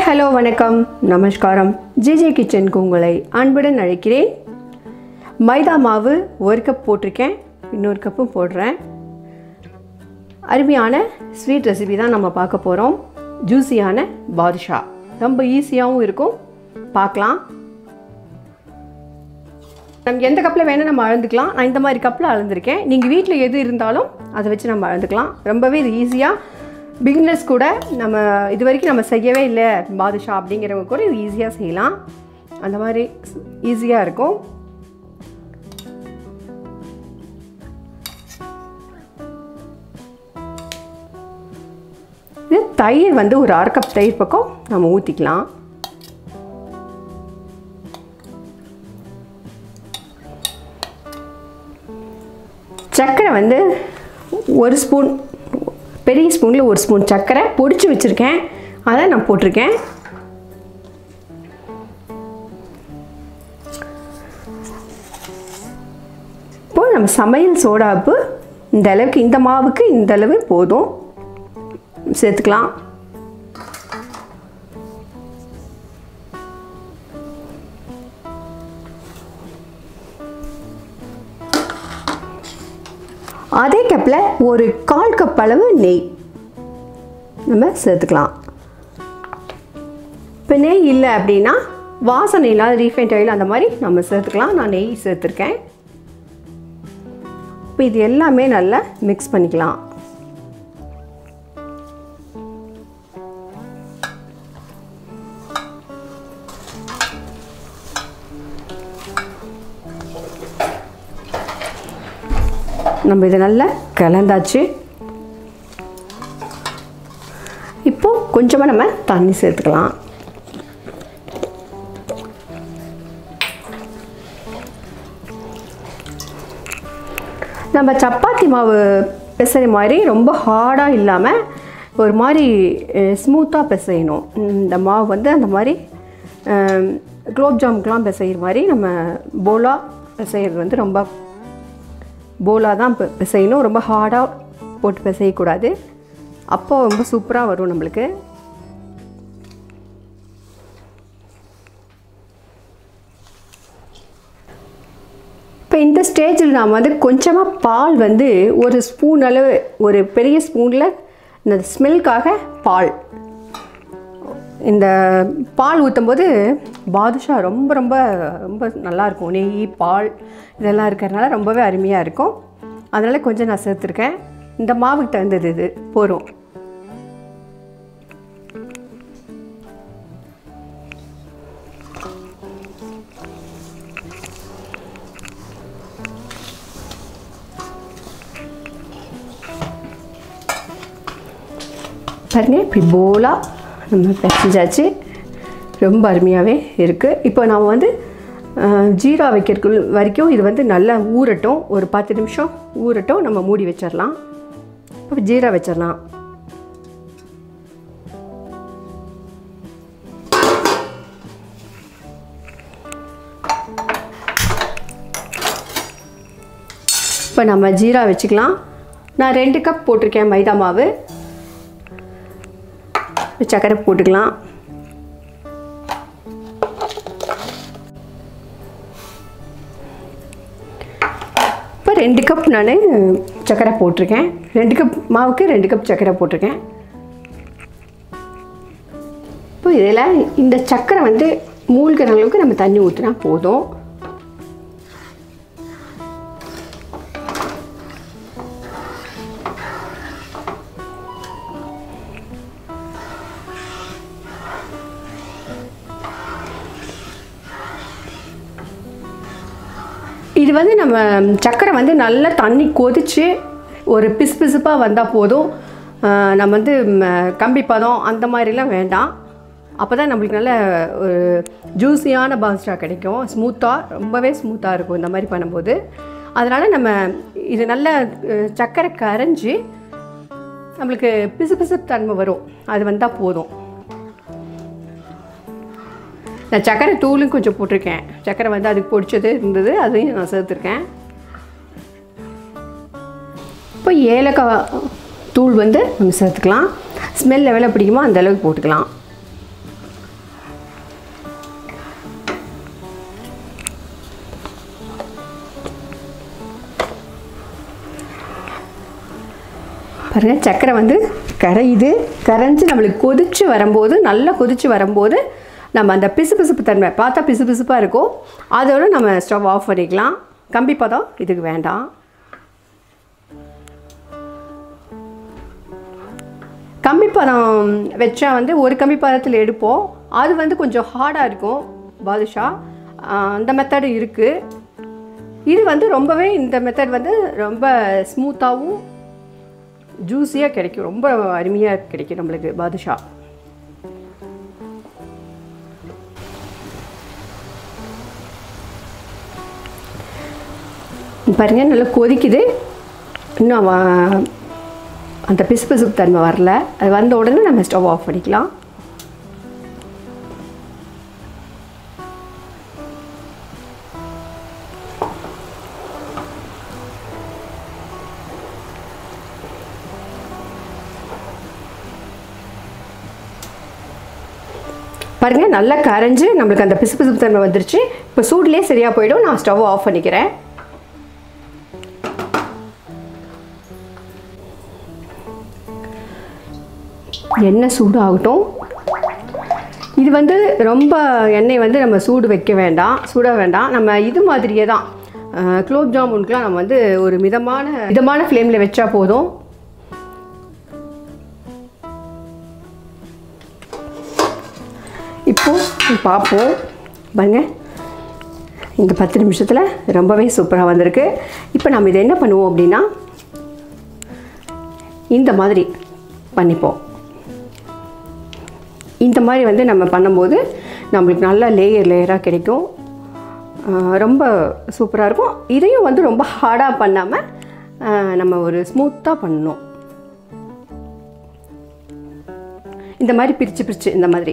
hello வணக்கம் நமஸ்காரம் GJ கிச்சனுக்கு உங்களை அன்புடன் அழைக்கிறேன் மைதா மாவு ஒரு கப் போட்டிருக்கேன் இன்னொரு கப்பும் போடுறேன் அருமையான ஸ்வீட் ரெசிபி தான் நம்ம பார்க்க போகிறோம் ஜூஸியான பாதுஷா ரொம்ப ஈஸியாகவும் இருக்கும் பார்க்கலாம் நம்ம எந்த கப்பில் வேணால் நம்ம அளந்துக்கலாம் நான் இந்த மாதிரி கப்பில் அளந்துருக்கேன் நீங்கள் வீட்டில் எது இருந்தாலும் அதை வச்சு நம்ம அளந்துக்கலாம் ரொம்பவே இது ஈஸியாக பிகினர்ஸ் கூட நம்ம இது வரைக்கும் நம்ம செய்யவே இல்லை பாதுஷா அப்படிங்கிறவங்க கூட இது ஈஸியாக செய்யலாம் அந்த மாதிரி ஈஸியாக இருக்கும் இது தயிர் வந்து ஒரு அரை கப் தயிர் பக்கம் நம்ம ஊற்றிக்கலாம் சர்க்கரை வந்து ஒரு ஸ்பூன் பெரிய ஸ்பூனில் ஒரு ஸ்பூன் சர்க்கரை பொடிச்சு வச்சுருக்கேன் அதை நான் போட்டிருக்கேன் இப்போ நம்ம சமையல் சோடாப்பு இந்த அளவுக்கு இந்த மாவுக்கு இந்த அளவு போதும் சேர்த்துக்கலாம் அதே கப்பில் ஒரு கால் கப் அளவு நெய் நம்ம சேர்த்துக்கலாம் இப்போ நெய் இல்லை அப்படின்னா வாசனை இல்லாத ரீஃபைண்ட் ஆயில் அந்த மாதிரி நம்ம சேர்த்துக்கலாம் நான் நெய் சேர்த்துருக்கேன் இப்போ இது எல்லாமே நல்லா மிக்ஸ் பண்ணிக்கலாம் நம்ம இதை நல்லா கலந்தாச்சு இப்போ கொஞ்சமாக நம்ம தண்ணி சேர்த்துக்கலாம் நம்ம சப்பாத்தி மாவு பிசைற மாதிரி ரொம்ப ஹார்டாக இல்லாமல் ஒரு மாதிரி ஸ்மூத்தாக பிசையணும் இந்த மாவு வந்து அந்த மாதிரி குலோப் ஜாமுக்கெலாம் பிசைகிற மாதிரி நம்ம போலா பிசைகிறது வந்து ரொம்ப போலாக தான் இப்போ பிசையணும் ரொம்ப ஹார்டாக போட்டு பிசையக்கூடாது அப்போ ரொம்ப சூப்பராக வரும் நம்மளுக்கு இப்போ இந்த ஸ்டேஜில் நாம் வந்து கொஞ்சமாக பால் வந்து ஒரு ஸ்பூன் அளவு ஒரு பெரிய ஸ்பூனில் இந்த ஸ்மெல்க்காக பால் இந்த பால் ஊற்றும் போது பாதுஷா ரொம்ப ரொம்ப ரொம்ப நல்லாயிருக்கும் நெய் பால் இதெல்லாம் இருக்கிறதுனால ரொம்பவே அருமையாக இருக்கும் அதனால் கொஞ்சம் நான் சேர்த்துருக்கேன் இந்த மாவுக்கு தகுந்தது இது போகிறோம் பாருங்க இப்படி போலாக நம்ம பிசைஞ்சாச்சு ரொம்ப அருமையாகவே இருக்குது இப்போ நாம் வந்து ஜீரா வைக்கிறதுக்கு வரைக்கும் இது வந்து நல்லா ஊறட்டும் ஒரு பத்து நிமிஷம் ஊறட்டும் நம்ம மூடி வச்சிடலாம் இப்போ ஜீரா வச்சிடலாம் இப்போ நம்ம ஜீரா வச்சுக்கலாம் நான் ரெண்டு கப் போட்டிருக்கேன் மைதா மாவு சர்க்கரை போட்டுக்கலாம் இப்போ ரெண்டு கப் நான் சர்க்கரை போட்டிருக்கேன் ரெண்டு கப் மாவுக்கு ரெண்டு கப் சர்க்கரை போட்டிருக்கேன் இப்போ இதில் இந்த சர்க்கரை வந்து மூழ்கிற அளவுக்கு நம்ம தண்ணி ஊற்றினா போதும் இது வந்து நம்ம சர்க்கரை வந்து நல்லா தண்ணி கொதித்து ஒரு பிசு பிசுப்பாக வந்தால் போதும் நம்ம வந்து கம்பி பதம் அந்த மாதிரிலாம் வேண்டாம் அப்போ தான் நம்மளுக்கு நல்ல ஒரு ஜூஸியான பாஸ்டா கிடைக்கும் ஸ்மூத்தாக ரொம்பவே ஸ்மூத்தாக இருக்கும் இந்த மாதிரி பண்ணும்போது அதனால் நம்ம இது நல்ல சர்க்கரை கரைஞ்சி நம்மளுக்கு பிசு பிசுப்பு தன்மை வரும் அது வந்தால் போதும் நான் சர்க்கரை தூளும் கொஞ்சம் போட்டிருக்கேன் சர்க்கரை வந்து அதுக்கு பொடிச்சது இருந்தது அதையும் நான் சேர்த்துருக்கேன் இப்போ ஏலக்காய் தூள் வந்து நம்ம சேர்த்துக்கலாம் ஸ்மெல் எவ்வளோ பிடிக்குமோ அந்த அளவுக்கு போட்டுக்கலாம் பாருங்கள் சக்கரை வந்து கரையுது கரைஞ்சி நம்மளுக்கு கொதிச்சு வரும்போது நல்லா கொதிச்சு வரும்போது நம்ம அந்த பிசுபிசுப்பு தன்மை பார்த்தா பிசுபிசுப்பாக இருக்கும் அதோட நம்ம ஸ்டவ் ஆஃப் பண்ணிக்கலாம் கம்பி பதம் இதுக்கு வேண்டாம் கம்பி பதம் வச்சா வந்து ஒரு கம்பி பதத்தில் எடுப்போம் அது வந்து கொஞ்சம் ஹார்டாக இருக்கும் பாதுஷா ஆஹ் அந்த மெத்தடு இருக்குது இது வந்து ரொம்பவே இந்த மெத்தட் வந்து ரொம்ப ஸ்மூத்தாகவும் ஜூஸியாக கிடைக்கும் ரொம்ப அருமையாக கிடைக்கும் நம்மளுக்கு பாதுஷா பாருங்க நல்லா கொதிக்குது இன்னும் அவ- அந்த பிசுபிசுப்பு தன்மை வரல அது வந்த உடனே நம்ம ஸ்டவ் ஆஃப் பண்ணிக்கலாம் பாருங்க நல்லா கரைஞ்சு நம்மளுக்கு அந்த பிசுபிசுப்பு தன்மை வந்துருச்சு இப்போ சூட்லேயே சரியாக போயிடும் நான் ஸ்டவ் ஆஃப் பண்ணிக்கிறேன் எண்ணெய் சூடு ஆகட்டும் இது வந்து ரொம்ப எண்ணெய் வந்து நம்ம சூடு வைக்க வேண்டாம் சுட வேண்டாம் நம்ம இது மாதிரியே தான் அஹ், குலோப் ஜாமுனுக்குலாம் நம்ம வந்து ஒரு மிதமான மிதமான ஃப்ளேமில் வச்சா போதும் இப்போது பார்ப்போம் பாருங்க இந்த பத்து நிமிஷத்தில் ரொம்பவே சூப்பராக வந்திருக்கு இப்போ நம்ம இதை என்ன பண்ணுவோம் அப்படின்னா இந்த மாதிரி பண்ணிப்போம் இந்த மாதிரி வந்து நம்ம பண்ணும்போது நம்மளுக்கு நல்ல லேயர் லேயராக கிடைக்கும் ஆஹ் ரொம்ப சூப்பராக இருக்கும் இதையும் வந்து ரொம்ப ஹார்டாக பண்ணாமல் நம்ம ஒரு ஸ்மூத்தாக பண்ணணும் இந்த மாதிரி பிரித்து பிரித்து இந்த மாதிரி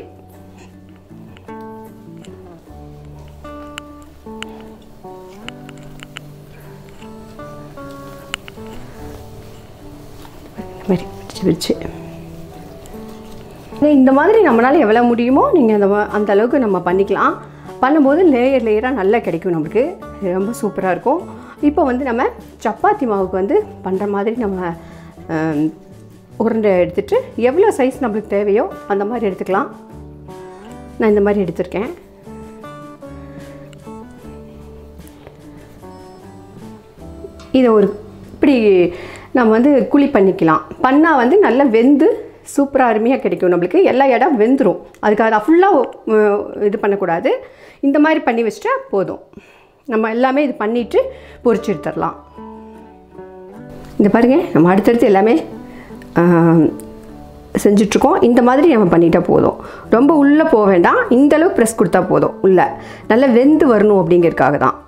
இந்த மாதிரி பிரித்து பிரித்து இந்த மாதிரி நம்மளால் எவ்வளோ முடியுமோ நீங்கள் அந்த மா- அந்த அளவுக்கு நம்ம பண்ணிக்கலாம் பண்ணும்போது லேயர் லேயராக நல்லா கிடைக்கும் நமக்கு இது ரொம்ப சூப்பராக இருக்கும் இப்போ வந்து நம்ம சப்பாத்தி மாவுக்கு வந்து பண்ணுற மாதிரி நம்ம ஆம், உருண்டை எடுத்துட்டு எவ்வளோ சைஸ் நம்மளுக்கு தேவையோ அந்த மாதிரி எடுத்துக்கலாம் நான் இந்த மாதிரி எடுத்திருக்கேன் இதை ஒரு இப்படி நம்ம வந்து குழி பண்ணிக்கலாம் பண்ணால் வந்து நல்லா வெந்து சூப்பராக அருமையாக கிடைக்கும் நம்மளுக்கு எல்லா இடம் வெந்துடும் அதுக்காக ஃபுல்லாக இது பண்ணக்கூடாது இந்த மாதிரி பண்ணி வச்சுட்டா போதும் நம்ம எல்லாமே இது பண்ணிவிட்டு பொரிச்சு எடுத்துடலாம் இந்த பாருங்க நம்ம அடுத்தடுத்து எல்லாமே ஆஹ், செஞ்சிட்ருக்கோம் இந்த மாதிரி நம்ம பண்ணிட்டா போதும் ரொம்ப உள்ளே போக வேண்டாம் இந்த அளவுக்கு ப்ரெஸ் கொடுத்தா போதும் உள்ளே நல்லா வெந்து வரணும் அப்படிங்கிறதுக்காக தான்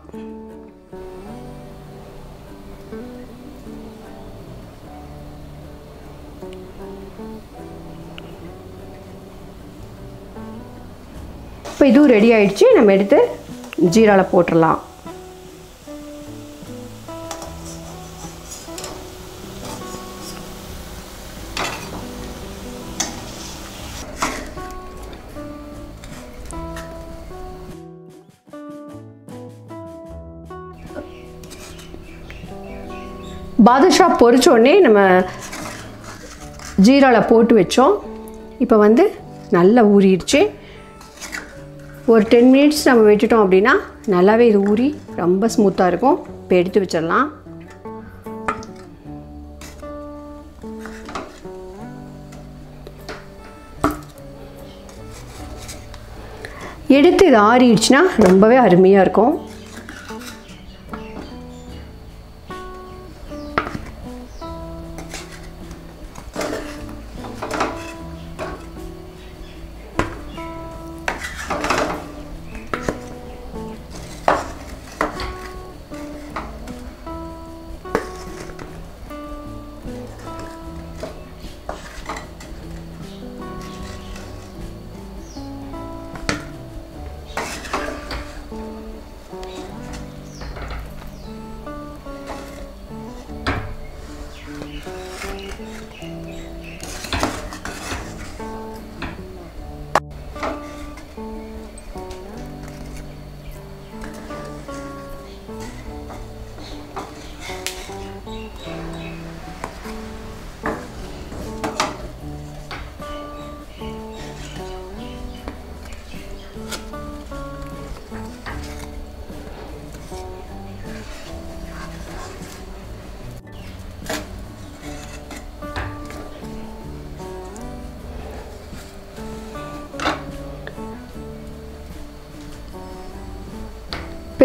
இப்போ இதுவும் ரெடி ஆயிடுச்சு நம்ம எடுத்து ஜீரால போட்டுடலாம் பாதுஷா பொரிச்ச உடனே நம்ம ஜீரால போட்டு வச்சோம் இப்போ வந்து நல்லா ஊறிடுச்சு ஒரு டென் மினிட்ஸ் நம்ம விட்டுட்டோம் அப்படின்னா நல்லாவே இது ஊறி ரொம்ப ஸ்மூத்தாக இருக்கும் இப்போ எடுத்து வச்சிடலாம் எடுத்து இது ஆறிடுச்சுன்னா ரொம்பவே அருமையாக இருக்கும்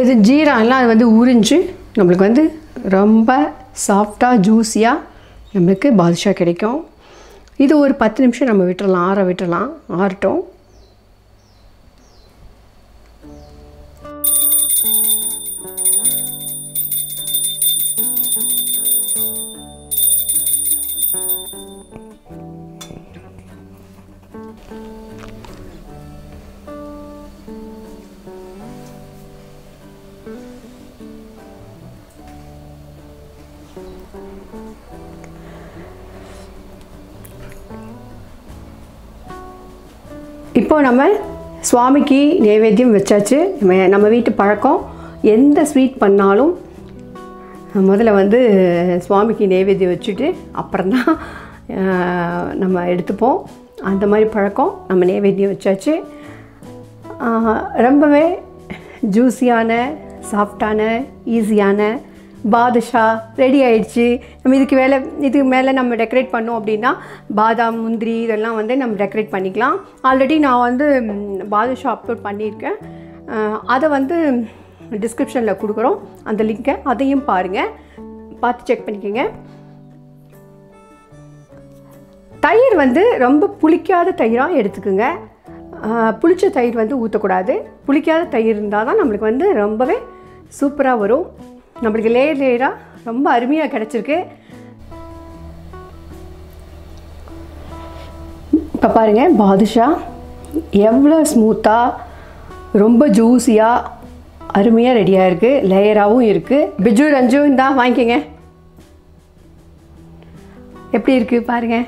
இது ஜீரா எல்லாம் அது வந்து உறிஞ்சு நம்மளுக்கு வந்து ரொம்ப சாஃப்டாக ஜூஸியாக நம்மளுக்கு பாதுஷா கிடைக்கும் இது ஒரு பத்து நிமிஷம் நம்ம விட்டுறலாம் ஆற விட்டுறலாம் ஆறட்டும் இப்போ நம்ம சுவாமிக்கு நைவேத்தியம் வச்சாச்சு நம்ம நம்ம வீட்டு பழக்கம் எந்த ஸ்வீட் பண்ணாலும் முதல்ல வந்து சுவாமிக்கு நைவேத்தியம் வச்சுட்டு அப்புறம்தான் ஆஹ், நம்ம எடுத்துப்போம் அந்த மாதிரி பழக்கம் நம்ம நைவேத்தியம் வச்சாச்சு ஆஹ், ரொம்பவே ஜூஸியான சாஃப்டான ஈஸியான பாதுஷா ரெடி ஆயிடுச்சு நம்ம இதுக்கு மேலே இதுக்கு மேலே நம்ம டெக்கரேட் பண்ணோம் அப்படின்னா பாதாம் முந்திரி இதெல்லாம் வந்து நம்ம டெக்கரேட் பண்ணிக்கலாம் ஆல்ரெடி நான் வந்து ம், பாதுஷா அப்லோட் பண்ணியிருக்கேன் ஆஹ், அதை வந்து டிஸ்கிரிப்ஷனில் கொடுக்குறோம் அந்த லிங்க்கை அதையும் பாருங்கள் பார்த்து செக் பண்ணிக்கோங்க தயிர் வந்து ரொம்ப புளிக்காத தயிராக எடுத்துக்குங்க ஆஹ், புளிச்ச தயிர் வந்து ஊற்றக்கூடாது புளிக்காத தயிர் இருந்தால் தான் நம்மளுக்கு வந்து ரொம்பவே சூப்பராக வரும் நம்மளுக்கு லேயர் லேயராக ரொம்ப அருமையாக கிடச்சிருக்கு இப்போ பாருங்கள் பாதுஷா எவ்வளோ ஸ்மூத்தாக ரொம்ப ஜூஸியாக அருமையாக ரெடியாக இருக்குது லேயராகவும் இருக்குது பிஜு ரஞ்சு இந்தா வாங்கிக்கோங்க எப்படி இருக்குது பாருங்கள்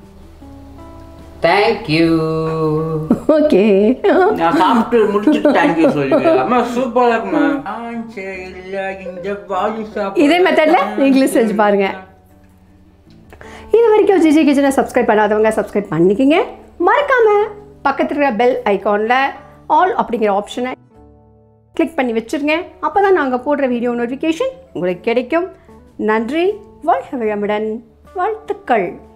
தேங்க்யூ ஓகே நான் சாப்பிட்டு முடிச்சுட்டு தேங்க்யூ சொல்லுவேன் அம்மா சூப்பரா இருக்குமா ஆஞ்சே இல்ல இந்த பாலி இதே மெத்தடில் நீங்களும் செஞ்சு பாருங்கள் இது வரைக்கும் ஜிஜி கிச்சனை சப்ஸ்கிரைப் பண்ணாதவங்க சப்ஸ்கிரைப் பண்ணிக்கங்க மறக்காமல் பக்கத்தில் இருக்கிற பெல் ஐகானில் ஆல் அப்படிங்கிற ஆப்ஷனை கிளிக் பண்ணி வச்சுருங்க அப்போ தான் நாங்கள் போடுற வீடியோ நோட்டிஃபிகேஷன் உங்களுக்கு கிடைக்கும் நன்றி வாழ்க வளமுடன் வாழ்த்துக்கள்